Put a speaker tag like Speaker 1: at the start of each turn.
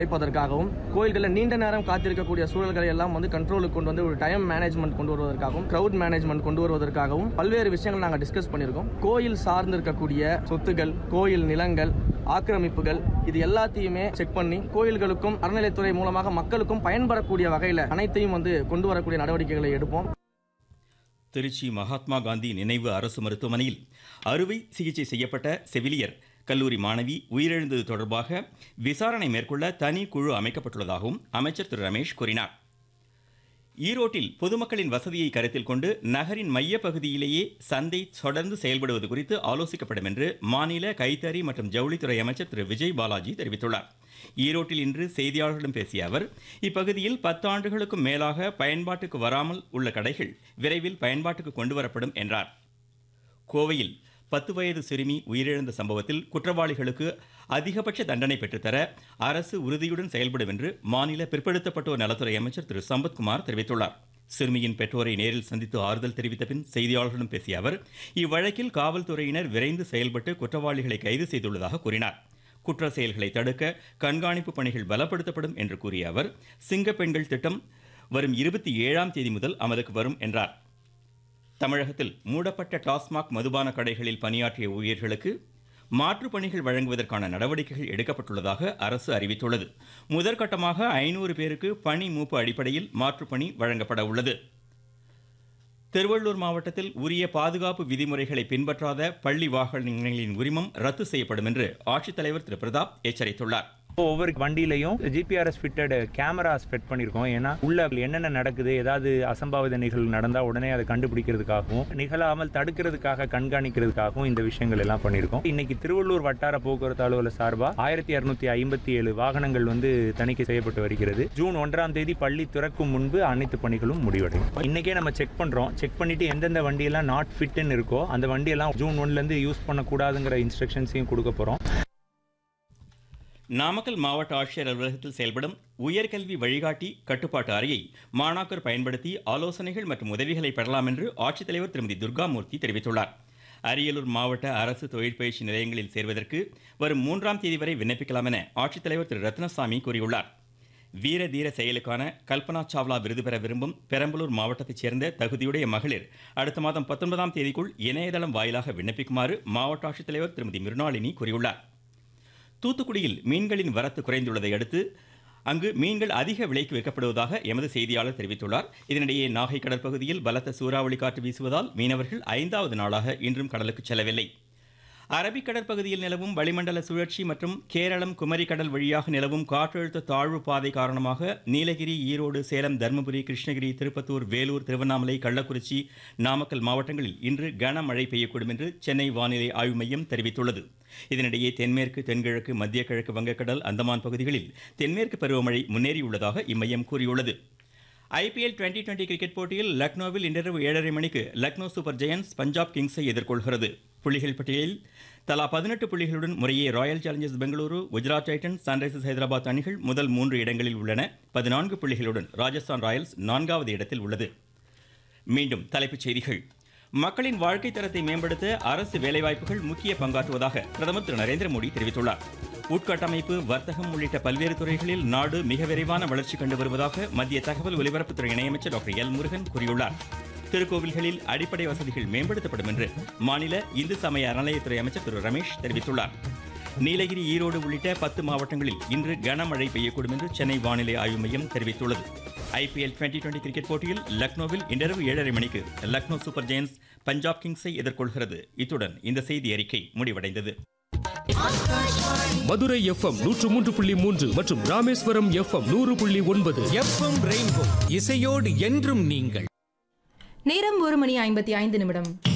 Speaker 1: குறைப்பதற்காகவும் கோயில்களில் நீண்ட நேரம் காத்திருக்கக்கூடிய சூழல்களை எல்லாம் வந்து கண்ட்ரோலுக்கு கொண்டு வந்து ஒரு டைம் மேனேஜ்மெண்ட் கொண்டு வருவதற்காகவும் க்ரௌட் மேனேஜ்மெண்ட் கொண்டு வருவதற்காகவும் பல்வேறு விஷயங்கள் நாங்கள் டிஸ்கஸ் பண்ணியிருக்கோம் கோயில் சார்ந்து இருக்கக்கூடிய சொத்துகள் கோயில் நிலங்கள் ஆக்கிரமிப்புகள் இது எல்லாத்தையுமே செக் பண்ணி கோயில்களுக்கும் அறநிலைத்துறை மூலமாக மக்களுக்கும் பயன்படக்கூடிய வகையில் அனைத்தையும் வந்து கொண்டு வரக்கூடிய நடவடிக்கைகளை எடுப்போம்
Speaker 2: திருச்சி மகாத்மா காந்தி நினைவு அரசு மருத்துவமனையில் அறுவை சிகிச்சை செய்யப்பட்ட செவிலியர் கல்லூரி மாணவி உயிரிழந்தது தொடர்பாக விசாரணை மேற்கொள்ள தனி குழு அமைக்கப்பட்டுள்ளதாகவும் அமைச்சர் திரு ரமேஷ் கூறினார் ஈரோட்டில் பொதுமக்களின் வசதியை கருத்தில் கொண்டு நகரின் மையப்பகுதியிலேயே சந்தை தொடர்ந்து செயல்படுவது குறித்து ஆலோசிக்கப்படும் என்று மாநில கைத்தறி மற்றும் ஜவுளித்துறை அமைச்சர் திரு விஜய் பாலாஜி தெரிவித்துள்ளார் ஈரோட்டில் இன்று செய்தியாளர்களிடம் பேசிய அவர் இப்பகுதியில் பத்து ஆண்டுகளுக்கும் மேலாக பயன்பாட்டுக்கு வராமல் உள்ள கடைகள் விரைவில் பயன்பாட்டுக்கு கொண்டுவரப்படும் என்றார் கோவையில் பத்து வயது சிறுமி உயிரிழந்த சம்பவத்தில் குற்றவாளிகளுக்கு அதிகபட்ச தண்டனை பெற்றுத்தர அரசு உறுதியுடன் செயல்படும் என்று மாநில பிற்படுத்தப்பட்டோர் நலத்துறை அமைச்சர் திரு சம்பத்குமார் தெரிவித்துள்ளார் சிறுமியின் பெற்றோரை நேரில் சந்தித்து ஆறுதல் தெரிவித்த பின் செய்தியாளர்களிடம் பேசிய அவர் இவ்வழக்கில் காவல்துறையினர் விரைந்து செயல்பட்டு குற்றவாளிகளை கைது செய்துள்ளதாக கூறினார் குற்ற செயல்களை தடுக்க கண்காணிப்பு பணிகள் பலப்படுத்தப்படும் என்று கூறிய அவர் சிங்க பெண்கள் திட்டம் வரும் இருபத்தி ஏழாம் தேதி முதல் அமலுக்கு வரும் என்றார் தமிழகத்தில் மூடப்பட்ட டாஸ்மாக் மதுபான கடைகளில் பணியாற்றிய ஊழியர்களுக்கு மாற்றுப் பணிகள் வழங்குவதற்கான நடவடிக்கைகள் எடுக்கப்பட்டுள்ளதாக அரசு அறிவித்துள்ளது முதற்கட்டமாக ஐநூறு பேருக்கு பணி மூப்பு அடிப்படையில் மாற்றுப் பணி வழங்கப்பட உள்ளது திருவள்ளூர் மாவட்டத்தில் உரிய பாதுகாப்பு விதிமுறைகளை பின்பற்றாத பள்ளி வாகனங்களின் உரிமம் ரத்து செய்யப்படும் என்று ஆட்சித்தலைவர் திரு பிரதாப் எச்சரித்துள்ளார்
Speaker 3: ஒவ்வொரு வண்டியிலையும் ஜிபிஆர்எஸ் ஃபிட்டட் கேமராஸ் ஃபிட் பண்ணியிருக்கோம் ஏன்னா உள்ள என்னென்ன நடக்குது ஏதாவது அசம்பாவித நிகழ்வு நடந்தால் உடனே அதை கண்டுபிடிக்கிறதுக்காகவும் நிகழாமல் தடுக்கிறதுக்காக கண்காணிக்கிறதுக்காகவும் இந்த விஷயங்கள் எல்லாம் பண்ணியிருக்கோம் இன்னைக்கு திருவள்ளூர் வட்டார போக்குவரத்து அலுவலர் சார்பாக ஆயிரத்தி இரநூத்தி ஐம்பத்தி ஏழு வாகனங்கள் வந்து தணிக்கை செய்யப்பட்டு வருகிறது ஜூன் ஒன்றாம் தேதி பள்ளி திறக்கும் முன்பு அனைத்து பணிகளும் முடிவடையும் இன்னைக்கே நம்ம செக் பண்றோம் செக் பண்ணிட்டு எந்தெந்த வண்டியெல்லாம் நாட் ஃபிட்னு இருக்கோ அந்த வண்டியெல்லாம் ஜூன் ஒன்ல இருந்து யூஸ் பண்ணக்கூடாதுங்கிற இன்ஸ்ட்ரக்ஷன்ஸையும் கொடுக்க போறோம்
Speaker 2: நாமக்கல் மாவட்ட ஆட்சியர் அலுவலகத்தில் செயல்படும் உயர்கல்வி வழிகாட்டி கட்டுப்பாட்டு அறையை மாணாக்கர் பயன்படுத்தி ஆலோசனைகள் மற்றும் உதவிகளை பெறலாம் என்று ஆட்சித்தலைவர் திருமதி துர்காமூர்த்தி தெரிவித்துள்ளார் அரியலூர் மாவட்ட அரசு தொழிற்பயிற்சி நிலையங்களில் சேர்வதற்கு வரும் மூன்றாம் தேதி வரை விண்ணப்பிக்கலாம் என ஆட்சித்தலைவர் திரு ரத்னசாமி கூறியுள்ளார் வீர தீர செயலுக்கான கல்பனா சாவ்லா விருது பெற விரும்பும் பெரம்பலூர் மாவட்டத்தைச் சேர்ந்த தகுதியுடைய மகளிர் அடுத்த மாதம் பத்தொன்பதாம் தேதிக்குள் இணையதளம் வாயிலாக விண்ணப்பிக்குமாறு மாவட்ட ஆட்சித்தலைவர் திருமதி மிருணாளினி கூறியுள்ளார் தூத்துக்குடியில் மீன்களின் வரத்து குறைந்துள்ளதை அடுத்து அங்கு மீன்கள் அதிக விலைக்கு விற்கப்படுவதாக எமது செய்தியாளர் தெரிவித்துள்ளார் இதனிடையே நாகை கடற்பகுதியில் பலத்த சூறாவளி காற்று வீசுவதால் மீனவர்கள் ஐந்தாவது நாளாக இன்றும் கடலுக்கு செல்லவில்லை அரபிக் கடற்பகுதியில் நிலவும் வளிமண்டல சுழற்சி மற்றும் கேரளம் குமரி கடல் வழியாக நிலவும் காற்றழுத்த தாழ்வு பாதை காரணமாக நீலகிரி ஈரோடு சேலம் தருமபுரி கிருஷ்ணகிரி திருப்பத்தூர் வேலூர் திருவண்ணாமலை கள்ளக்குறிச்சி நாமக்கல் மாவட்டங்களில் இன்று கனமழை பெய்யக்கூடும் என்று சென்னை வானிலை ஆய்வு மையம் தெரிவித்துள்ளது இதனிடையே தென்மேற்கு தென்கிழக்கு மத்திய கிழக்கு வங்கக்கடல் அந்தமான் பகுதிகளில் தென்மேற்கு பருவமழை முன்னேறியுள்ளதாக இம்மையம் கூறியுள்ளது ஐபிஎல் டுவெண்டி டுவெண்டி கிரிக்கெட் போட்டியில் லக்னோவில் இன்றிரவு ஏழரை மணிக்கு லக்னோ சூப்பர் ஜெயன்ஸ் பஞ்சாப் கிங்ஸை எதிர்கொள்கிறது புள்ளிகள் பட்டியலில் தலா பதினெட்டு புள்ளிகளுடன் முறையே Royal Challengers Bengaluru Gujarat Titans Sunrisers Hyderabad அணிகள் முதல் மூன்று இடங்களில் உள்ளன பதினான்கு புள்ளிகளுடன் ராஜஸ்தான் ராயல்ஸ் நான்காவது இடத்தில் உள்ளது மீண்டும் தலைப்புச் செய்திகள் மக்களின் வாழ்க்கை தரத்தை மேம்படுத்த அரசு வேலைவாய்ப்புகள் முக்கிய பங்காற்றுவதாக பிரதமர் திரு நரேந்திர மோடி தெரிவித்துள்ளார் உட்கட்டமைப்பு வர்த்தகம் உள்ளிட்ட பல்வேறு துறைகளில் நாடு மிக விரைவான வளர்ச்சி கண்டு வருவதாக மத்திய தகவல் ஒலிபரப்புத்துறை இணையமைச்சர் டாக்டர் எல் முருகன் கூறியுள்ளார் திருக்கோவில்களில் அடிப்படை வசதிகள் மேம்படுத்தப்படும் என்று மாநில இந்து சமய அறநிலையத்துறை அமைச்சர் திரு ரமேஷ் தெரிவித்துள்ளார் நீலகிரி ஈரோடு உள்ளிட்ட பத்து மாவட்டங்களில் இன்று கனமழை பெய்யக்கூடும் என்று சென்னை வானிலை ஆய்வு மையம் தெரிவித்துள்ளது ஐபிஎல் டுவெண்டி டுவெண்டி கிரிக்கெட் போட்டியில் லக்னோவில் இன்றிரவு ஏழரை மணிக்கு லக்னோ சூப்பர் ஜெயன்ஸ் பஞ்சாப் கிங்ஸை எதிர்கொள்கிறது இத்துடன் இந்த செய்தி அறிக்கை முடிவடைந்தது
Speaker 4: மதுரை எஃப்எம் நூற்று மூன்று புள்ளி மூன்று மற்றும் ராமேஸ்வரம் எஃப்எம் நூறு புள்ளி ஒன்பது
Speaker 5: எஃப்எம் ரெயின்போ இசையோடு என்றும் நீங்கள்
Speaker 6: நேரம் ஒரு மணி ஐம்பத்தி ஐந்து நிமிடம்